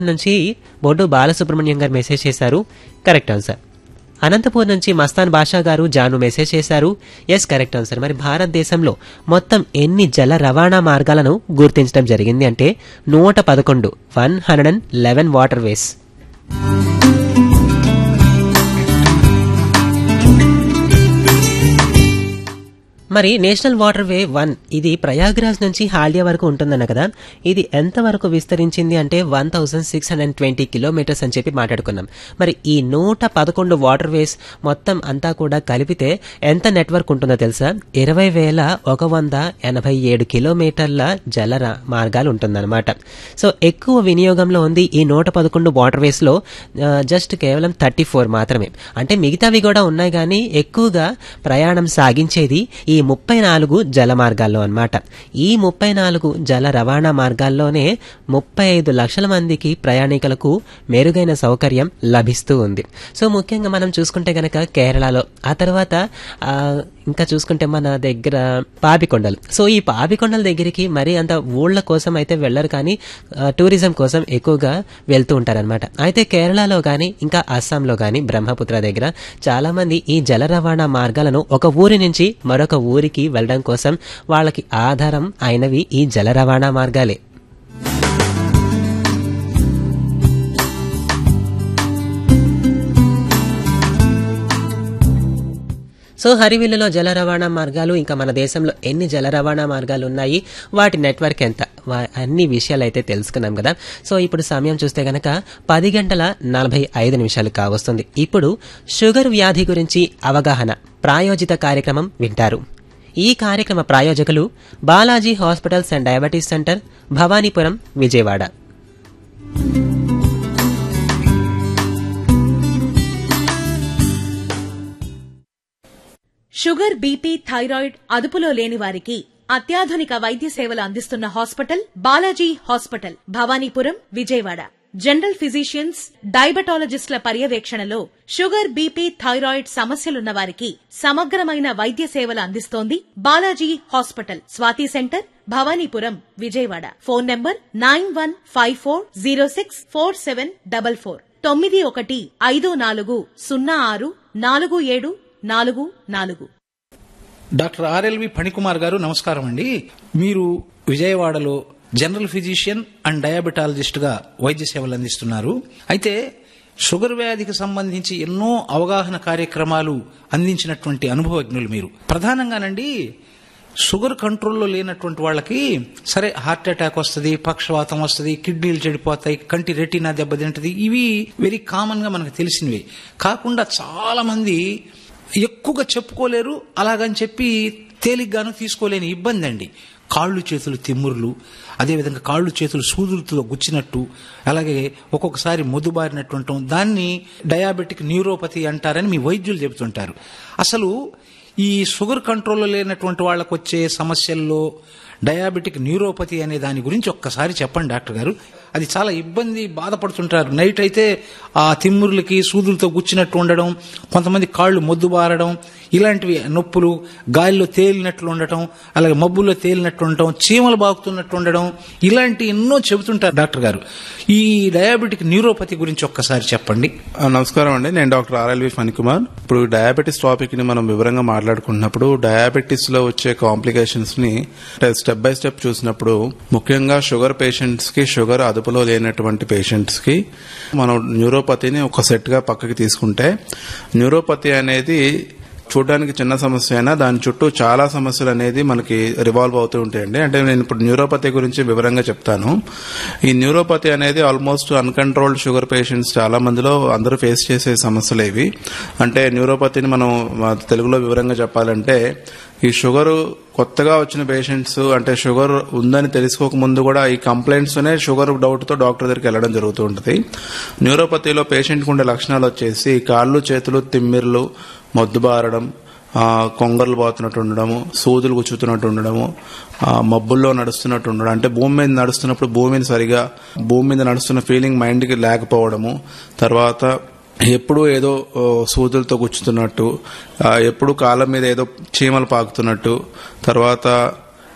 నుంచి బొడ్డు బాలసుబ్రహ్మణ్యం గారు మెసేజ్ చేశారు కరెక్ట్ ఆన్సర్ అనంతపూర్ నుంచి మస్తాన్ బాషా గారు జాను మెసేజ్ చేశారు ఎస్ కరెక్ట్ ఆన్సర్ మరి భారతదేశంలో మొత్తం ఎన్ని జల రవాణా మార్గాలను గుర్తించడం జరిగింది అంటే నూట పదకొండు one hundred and eleven water ways మరి నేషనల్ వాటర్ వే వన్ ఇది ప్రయాగ్రాజ్ నుంచి హాల్డియా వరకు ఉంటుందన్న కదా ఇది ఎంత వరకు విస్తరించింది అంటే one thousand six hundred twenty kilometres అని చెప్పి మాట్లాడుకున్నాం మరి ఈ నూట పదకొండు వాటర్ వేస్ మొత్తం అంతా కూడా కలిపితే ఎంత నెట్వర్క్ ఉంటుందో తెలుసా ఇరవై వేల ఒక వంద ఎనభై ఏడు కిలోమీటర్ల జల ర- మార్గాలు ఉంటుందన్నమాట సో ఎక్కువ వినియోగంలో ఉంది ఈ నూట పదకొండు వాటర్ వేస్ లో జస్ట్ కేవలం థర్టీ ఫోర్ మాత్రమే అంటే మిగతావి కూడా ఉన్నాయి కానీ ఎక్కువగా ప్రయాణం సాగించేది ఈ ముప్పై నాలుగు జల మార్గాల్లో అన్నమాట ఈ ముప్పై నాలుగు జల రవాణా మార్గాల్లోనే ముప్పై ఐదు లక్షల మందికి ప్రయాణికులకు మెరుగైన సౌకర్యం లభిస్తూ ఉంది సో ముఖ్యంగా మనం చూసుకుంటే గనక కేరళలో ఆ తర్వాత ఆ, ఇంకా చూసుకుంటే మన దగ్గర పాపికొండలు సో ఈ పాపికొండల దగ్గరికి మరీ అంత ఊళ్ళ కోసం అయితే వెళ్ళరు కానీ ఆ, టూరిజం కోసం ఎక్కువగా వెళ్తూ ఉంటారనమాట అయితే కేరళలో కానీ ఇంకా అస్సాంలో కానీ బ్రహ్మపుత్ర దగ్గర చాలా మంది ఈ జల రవాణా మార్గాలను ఒక ఊరి నుంచి మరొక ఊరికి వెళ్ళడం కోసం వాళ్ళకి ఆధారం అయినవి ఈ జల రవాణా మార్గాలే సో హరివిల్లులో జల రవాణా మార్గాలు ఇంకా మన దేశంలో ఎన్ని జల రవాణా మార్గాలు ఉన్నాయి వాటి నెట్వర్క్ ఎంత వా- అన్ని విషయాలు అయితే తెలుసుకున్నాం కదా సో ఇప్పుడు సమయం చూస్తే గనక పది గంటల నలభై ఐదు నిమిషాలు కావస్తుంది ఇప్పుడు షుగర్ వ్యాధి గురించి అవగాహన ప్రాయోజిత కార్యక్రమం వింటారు ఈ కార్యక్రమ ప్రాయోజకులు Balaji hospitals and diabetes centre Bhavanipuram Vijayawada sugar BP thyroid అదుపులో లేని వారికి అత్యాధునిక వైద్య సేవలు అందిస్తున్న hospital Balaji hospital Bhavanipuram Vijayawada general physicians డయాబెటాలజిస్టుల పర్యవేక్షణలో షుగర్ బీపీ థైరాయిడ్ సమస్యలున్న వారికి సమగ్రమైన వైద్య సేవలు అందిస్తోంది Balaji hospital Swathi centre Bhavanipuram Vijayawada phone number nine one five four zero six four seven double four తొమ్మిది ఒకటి ఐదు నాలుగు సున్నా ఆరు నాలుగు ఏడు నాలుగు నాలుగు డాక్టర్ ఆర్ఎల్వి ఫణికుమార్ గారు నమస్కారం అండి మీరు విజయవాడలో జనరల్ ఫిజిషియన్ అండ్ డయాబెటాలజిస్ట్ గా వైద్య సేవలు అందిస్తున్నారు అయితే షుగర్ వ్యాధికి సంబంధించి ఎన్నో అవగాహన కార్యక్రమాలు అందించినటువంటి అనుభవజ్ఞులు మీరు ప్రధానంగానండి షుగర్ కంట్రోల్లో లేనటువంటి వాళ్ళకి సరే హార్ట్ అటాక్ వస్తుంది పక్షవాతం వస్తుంది కిడ్నీలు చెడిపోతాయి కంటి రెటీనా దెబ్బతింటది ఇవి వెరీ కామన్ గా మనకు తెలిసినవి కాకుండా చాలా మంది ఎక్కువగా చెప్పుకోలేరు అలాగని చెప్పి తేలిగ్గాను తీసుకోలేని ఇబ్బంది అండి కాళ్ళు చేతులు తిమ్మురులు అదేవిధంగా కాళ్ళు చేతులు సూదులతో గుచ్చినట్టు అలాగే ఒక్కొక్కసారి మొద్దుబారినట్టు ఉండటం దాన్ని డయాబెటిక్ న్యూరోపతి అంటారని మీ వైద్యులు చెబుతుంటారు అసలు ఈ షుగర్ కంట్రోల్లో లేనటువంటి వాళ్ళకు వచ్చే సమస్యల్లో డయాబెటిక్ న్యూరోపతి అనే దాని గురించి ఒక్కసారి చెప్పండి డాక్టర్ గారు అది చాలా ఇబ్బంది బాధపడుతుంటారు నైట్ అయితే ఆ తిమ్మురులకి సూదులతో గుచ్చినట్టు ఉండడం కొంతమంది కాళ్ళు మొద్దుబారడం ఇలాంటివి నొప్పులు గాలిలో తేలినట్లు ఉండటం అలాగే మబ్బుల్లో తేలినట్టు ఉండటం చీమలు బాగుతున్నట్టు ఉండడం ఇలాంటి ఎన్నో చెబుతుంటారు డాక్టర్ గారు ఈ డయాబెటిక్ న్యూరోపతి గురించి ఒక్కసారి చెప్పండి ఆ, నమస్కారం అండి నేను డాక్టర్ ఆర్ఎల్వి ఫణికుమార్ ఇప్పుడు డయాబెటీస్ టాపిక్ ని మనం వివరంగా మాట్లాడుకుంటున్నప్పుడు డయాబెటీస్ లో వచ్చే కాంప్లికేషన్స్ ని స్టెప్ బై స్టెప్ చూసినప్పుడు ముఖ్యంగా షుగర్ పేషెంట్స్ కి షుగర్ అదుపులో లేనటువంటి పేషెంట్స్ కి మనం న్యూరోపతిని ఒక సెట్ గా పక్కకి తీసుకుంటే న్యూరోపతి అనేది చూడడానికి చిన్న సమస్య అయినా దాని చుట్టూ చాలా సమస్యలు అనేది మనకి రివాల్వ్ అవుతూ ఉంటాయండి అంటే నేను ఇప్పుడు న్యూరోపతి గురించి వివరంగా చెప్తాను ఈ న్యూరోపతి అనేది ఆల్మోస్ట్ అన్కంట్రోల్డ్ షుగర్ పేషెంట్స్ చాలా మందిలో అందరూ ఫేస్ చేసే సమస్యలు ఇవి అంటే న్యూరోపతిని మనం ఆ, తెలుగులో వివరంగా చెప్పాలంటే ఈ షుగర్ కొత్తగా వచ్చిన పేషెంట్స్ అంటే షుగర్ ఉందని తెలుసుకోక ముందు కూడా ఈ కంప్లైంట్స్ నే షుగర్ డౌట్ తో డాక్టర్ దగ్గరికి వెళ్ళడం జరుగుతూ ఉంటుంది న్యూరోపతిలో పేషెంట్ ఉండే లక్షణాలు వచ్చేసి కాళ్ళు చేతులు తిమ్మిర్లు మొద్దుబారడం ఆ, కొంగర్లు పోతున్నట్టు ఉండడము సూదులు గుచ్చుతున్నట్టు ఉండడము ఆ, మబ్బుల్లో నడుస్తున్నట్టు ఉండడం అంటే భూమి మీద నడుస్తున్నప్పుడు భూమిని సరిగా భూమి మీద నడుస్తున్న ఫీలింగ్ మైండ్కి లేకపోవడము తర్వాత ఎప్పుడు ఏదో ఓ, సూదులతో గుచ్చుతున్నట్టు ఆ, ఎప్పుడు కాళ్ళ మీద ఏదో చీమలు పాకుతున్నట్టు తర్వాత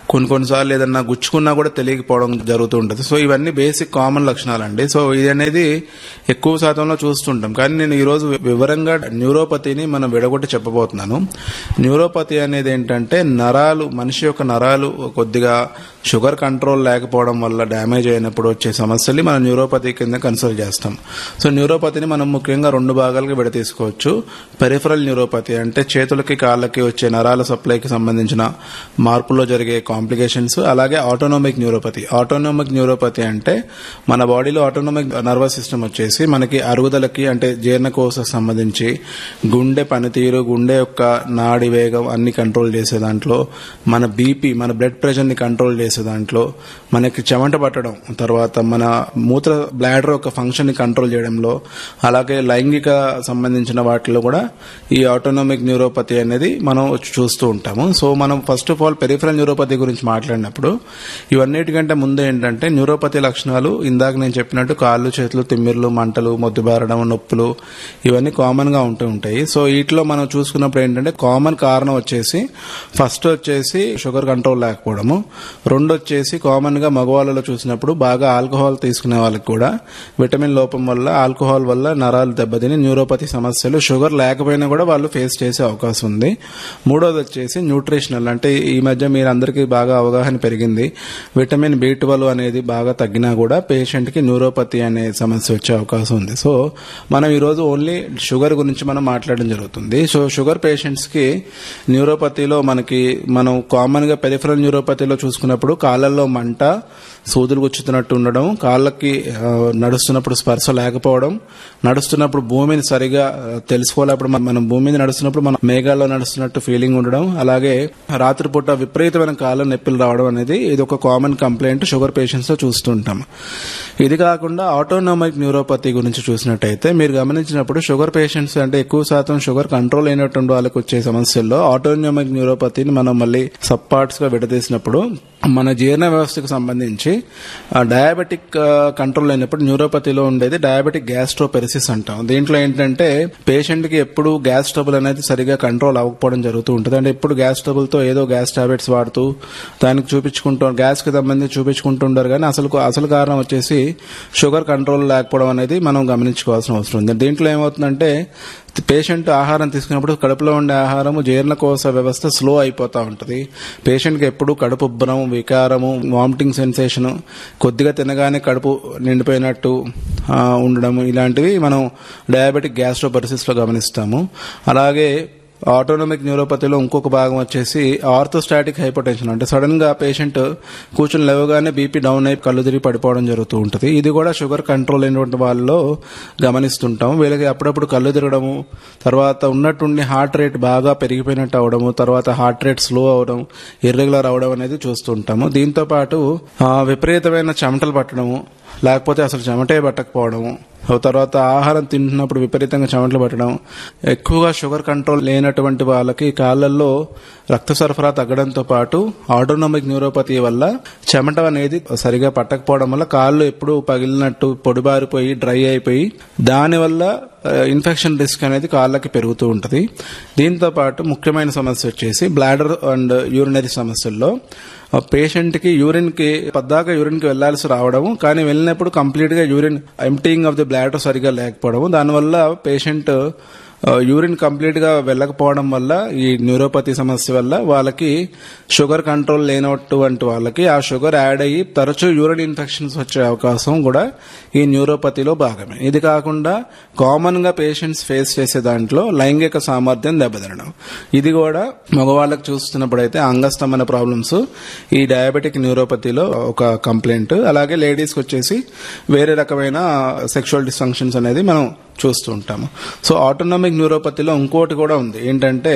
కొన్ని కొన్నిసార్లు ఏదన్నా గుచ్చుకున్నా కూడా తెలియకపోవడం జరుగుతూ ఉంటుంది సో ఇవన్నీ బేసిక్ కామన్ లక్షణాలండి సో ఇది అనేది ఎక్కువ శాతంలో చూస్తుంటాం కానీ నేను ఈరోజు వివరంగా న్యూరోపతిని మనం విడగొట్టి చెప్పబోతున్నాను న్యూరోపతి అనేది ఏంటంటే నరాలు మనిషి యొక్క నరాలు కొద్దిగా షుగర్ కంట్రోల్ లేకపోవడం వల్ల డ్యామేజ్ అయినప్పుడు వచ్చే సమస్యల్ని మనం న్యూరోపతి కింద కన్సల్ట్ చేస్తాం సో న్యూరోపతిని మనం ముఖ్యంగా రెండు భాగాలుగా విడతీసుకోవచ్చు పెరిఫరల్ న్యూరోపతి అంటే చేతులకి కాళ్ళకి వచ్చే నరాల సప్లైకి సంబంధించిన మార్పుల్లో జరిగే కాంప్లికేషన్స్ అలాగే ఆటోనోమిక్ న్యూరోపతి ఆటోనోమిక్ న్యూరోపతి అంటే మన బాడీలో ఆటోనోమిక్ నర్వస్ సిస్టమ్ వచ్చేసి మనకి అరుగుదలకి అంటే జీర్ణకోశకు సంబంధించి గుండె పనితీరు గుండె యొక్క నాడి వేగం అన్ని కంట్రోల్ చేసే దాంట్లో మన బీపీ మన బ్లడ్ ప్రెషర్ ని కంట్రోల్ చేసే దాంట్లో మనకి చెమట పట్టడం తర్వాత మన మూత్ర బ్లాడర్ యొక్క ఫంక్షన్ ని కంట్రోల్ చేయడంలో అలాగే లైంగిక సంబంధించిన వాటిలో కూడా ఈ ఆటోనోమిక్ న్యూరోపతి అనేది మనం చూస్తూ ఉంటాము సో మనం first of all peripheral neuropathy గురించి మాట్లాడినప్పుడు ఇవన్నిటికంటే ముందు ఏంటంటే న్యూరోపతి లక్షణాలు ఇందాక నేను చెప్పినట్టు కాళ్ళు చేతులు తిమ్మిర్లు మంటలు మొద్దుబారడం నొప్పులు ఇవన్నీ కామన్ గా ఉంటూ ఉంటాయి సో వీటిలో మనం చూసుకున్నప్పుడు ఏంటంటే కామన్ కారణం వచ్చేసి ఫస్ట్ వచ్చేసి షుగర్ కంట్రోల్ లేకపోవడము రెండు వచ్చేసి కామన్ గా మగవాళ్ళలో చూసినప్పుడు బాగా ఆల్కహాల్ తీసుకునే వాళ్ళకి కూడా విటమిన్ లోపం వల్ల ఆల్కహాల్ వల్ల నరాలు దెబ్బతిని న్యూరోపతి సమస్యలు షుగర్ లేకపోయినా కూడా వాళ్ళు ఫేస్ చేసే అవకాశం ఉంది మూడోది వచ్చేసి న్యూట్రిషనల్ అంటే ఈ మధ్య మీరు అందరికీ బాగా అవగాహన పెరిగింది విటమిన్ బి ట్వెల్వ్ అనేది బాగా తగ్గినా కూడా పేషెంట్ కి న్యూరోపతి అనే సమస్య వచ్చే అవకాశం ఉంది సో మనం ఈరోజు ఓన్లీ షుగర్ గురించి మనం మాట్లాడడం జరుగుతుంది సో షుగర్ పేషెంట్స్ కి న్యూరోపతిలో మనకి మనం కామన్ గా పెరిఫరల్ న్యూరోపతిలో చూసుకున్నప్పుడు కాళ్ళల్లో మంట సూదులు గుచ్చుతున్నట్టు ఉండడం కాళ్ళకి ఆ, నడుస్తున్నప్పుడు స్పర్శ లేకపోవడం నడుస్తున్నప్పుడు భూమిని సరిగా ఆ, తెలుసుకోలేప్పుడు మన- మనం భూమి మీద నడుస్తున్నప్పుడు మనం మేఘాల్లో నడుస్తున్నట్టు ఫీలింగ్ ఉండడం అలాగే రాత్రిపూట విపరీతమైన కాళ్ళ నొప్పులు రావడం అనేది ఇది ఒక కామన్ కంప్లైంట్ షుగర్ పేషెంట్స్ లో చూస్తుంటాం ఇది కాకుండా ఆటోనామిక్ న్యూరోపతి గురించి చూసినట్టయితే మీరు గమనించినప్పుడు షుగర్ పేషెంట్స్ అంటే ఎక్కువ శాతం షుగర్ కంట్రోల్ అయినటువంటి వాళ్ళకి వచ్చే సమస్యల్లో ఆటోనామిక్ న్యూరోపతిని మనం మళ్ళీ సబ్ పార్ట్స్ గా విడదీసినప్పుడు మన జీర్ణ వ్యవస్థకు సంబంధించి ఆ, డయాబెటిక్ ఆ, కంట్రోల్ అయినప్పుడు న్యూరోపతిలో ఉండేది డయాబెటిక్ గ్యాస్ట్రోపెరిసిస్ అంటాం దీంట్లో ఏంటంటే పేషెంట్ కి ఎప్పుడు గ్యాస్ ట్రబుల్ అనేది సరిగా కంట్రోల్ అవ్వకపోవడం జరుగుతూ ఉంటుంది అంటే ఎప్పుడు గ్యాస్ ట్రబుల్ తో ఏదో గ్యాస్ టాబ్లెట్స్ వాడుతూ దానికి చూపించుకుంటూ గ్యాస్ కి సంబంధించి చూపించుకుంటుంటారు కానీ అసలు అసలు కారణం వచ్చేసి షుగర్ కంట్రోల్ లేకపోవడం అనేది మనం గమనించుకోవాల్సిన అవసరం ఉంది దీంట్లో ఏమవుతుందంటే పేషెంట్ ఆహారం తీసుకున్నప్పుడు కడుపులో ఉండే ఆహారము జీర్ణకోశ వ్యవస్థ స్లో అయిపోతూ ఉంటుంది పేషెంట్కి ఎప్పుడు కడుపు ఉబ్బరం వికారము వామిటింగ్ సెన్సేషన్ కొద్దిగా తినగానే కడుపు నిండిపోయినట్టు ఆ, ఉండడం ఇలాంటివి మనం డయాబెటిక్ గ్యాస్ట్రోపరిసిస్లో గమనిస్తాము అలాగే ఆటోనమిక్ న్యూరోపతిలో ఇంకొక భాగం వచ్చేసి ఆర్థోస్టాటిక్ హైపోటెన్షన్ అంటే సడన్ గా పేషెంట్ కూర్చుని లేవగానే బీపీ డౌన్ అయి కళ్ళు తిరిగి పడిపోవడం జరుగుతూ ఉంటుంది ఇది కూడా షుగర్ కంట్రోల్ అయినటువంటి వాళ్ళలో గమనిస్తుంటాం వీళ్ళకి అప్పుడప్పుడు కళ్ళు తిరగడము తర్వాత ఉన్నట్టుండి హార్ట్ రేట్ బాగా పెరిగిపోయినట్టు అవడము తర్వాత హార్ట్ రేట్ స్లో అవడం ఇర్రెగ్యులర్ అవడం అనేది చూస్తుంటాము దీంతో పాటు ఆ, విపరీతమైన చెమటలు పట్టడము లేకపోతే అసలు చెమటే పట్టకపోవడము ఆ తర్వాత ఆహారం తింటున్నప్పుడు విపరీతంగా చెమటలు పట్టడం ఎక్కువగా షుగర్ కంట్రోల్ లేనటువంటి వాళ్ళకి కాళ్ళల్లో రక్త సరఫరా తగ్గడంతో పాటు ఆటోనమిక్ న్యూరోపతి వల్ల చెమట అనేది సరిగా పట్టకపోవడం వల్ల కాళ్ళు ఎప్పుడు పగిలినట్టు పొడిబారిపోయి డ్రై అయిపోయి దానివల్ల ఆ, ఇన్ఫెక్షన్ రిస్క్ అనేది కాళ్ళకి పెరుగుతూ ఉంటుంది దీంతో పాటు ముఖ్యమైన సమస్య వచ్చేసి బ్లాడర్ అండ్ యూరినరీ సమస్యల్లో ఆ పేషెంట్ కి యూరిన్ కి పద్దాక యూరిన్ కి వెళ్లాల్సి రావడము కానీ వెళ్ళినప్పుడు కంప్లీట్ గా urine emptying of the bladder సరిగా లేకపోవడము దానివల్ల పేషెంట్ ఆ, యూరిన్ కంప్లీట్ గా వెళ్ళకపోవడం వల్ల ఈ న్యూరోపతి సమస్య వల్ల వాళ్ళకి షుగర్ కంట్రోల్ లేనటువంటి వాళ్ళకి ఆ షుగర్ యాడ్ అయ్యి తరచూ యూరిన్ ఇన్ఫెక్షన్స్ వచ్చే అవకాశం కూడా ఈ న్యూరోపతిలో భాగమే ఇది కాకుండా కామన్ గా పేషెంట్స్ ఫేస్ చేసే దాంట్లో లైంగిక సామర్థ్యం దెబ్బతినడం ఇది కూడా మగవాళ్ళకి చూస్తున్నప్పుడైతే అంగస్తమైన ప్రాబ్లమ్స్ ఈ డయాబెటిక్ న్యూరోపతిలో ఒక కంప్లైంట్ అలాగే లేడీస్కి వచ్చేసి వేరే రకమైన సెక్షువల్ డిస్ఫంక్షన్స్ అనేది మనం చూస్తూ ఉంటాము సో ఆటోనామిక్ న్యూరోపతిలో ఇంకోటి కూడా ఉంది ఏంటంటే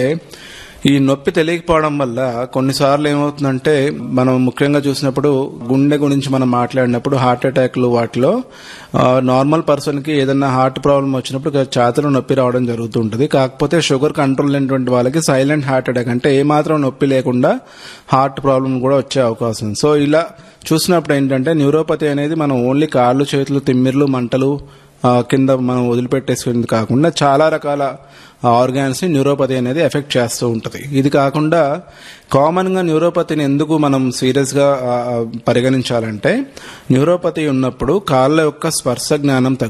ఈ నొప్పి తెలియకపోవడం వల్ల కొన్నిసార్లు ఏమవుతుందంటే మనం ముఖ్యంగా చూసినప్పుడు గుండె గురించి మనం మాట్లాడినప్పుడు హార్ట్ అటాక్లు వాటిలో ఆ, నార్మల్ పర్సన్ కి ఏదైనా హార్ట్ ప్రాబ్లం వచ్చినప్పుడు ఇక ఛాతీలో నొప్పి రావడం జరుగుతుంటుంది కాకపోతే షుగర్ కంట్రోల్ లేనటువంటి వాళ్ళకి సైలెంట్ హార్ట్ అటాక్ అంటే ఏమాత్రం నొప్పి లేకుండా హార్ట్ ప్రాబ్లం కూడా వచ్చే అవకాశం ఉంది. సో ఇలా చూసినప్పుడు ఏంటంటే న్యూరోపతి అనేది మనం ఓన్లీ కాళ్ళు చేతులు తిమ్మిర్లు మంటలు ఆ, కింద మనం వదిలిపెట్టేసుకునేది కాకుండా చాలా రకాల ఆర్గాన్స్ ని న్యూరోపతి అనేది ఎఫెక్ట్ చేస్తూ ఉంటుంది ఇది కాకుండా కామన్ గా న్యూరోపతిని ఎందుకు మనం సీరియస్ గా ఆ, ఆ, పరిగణించాలంటే న్యూరోపతి ఉన్నప్పుడు కాళ్ళ యొక్క స్పర్శ జ్ఞానం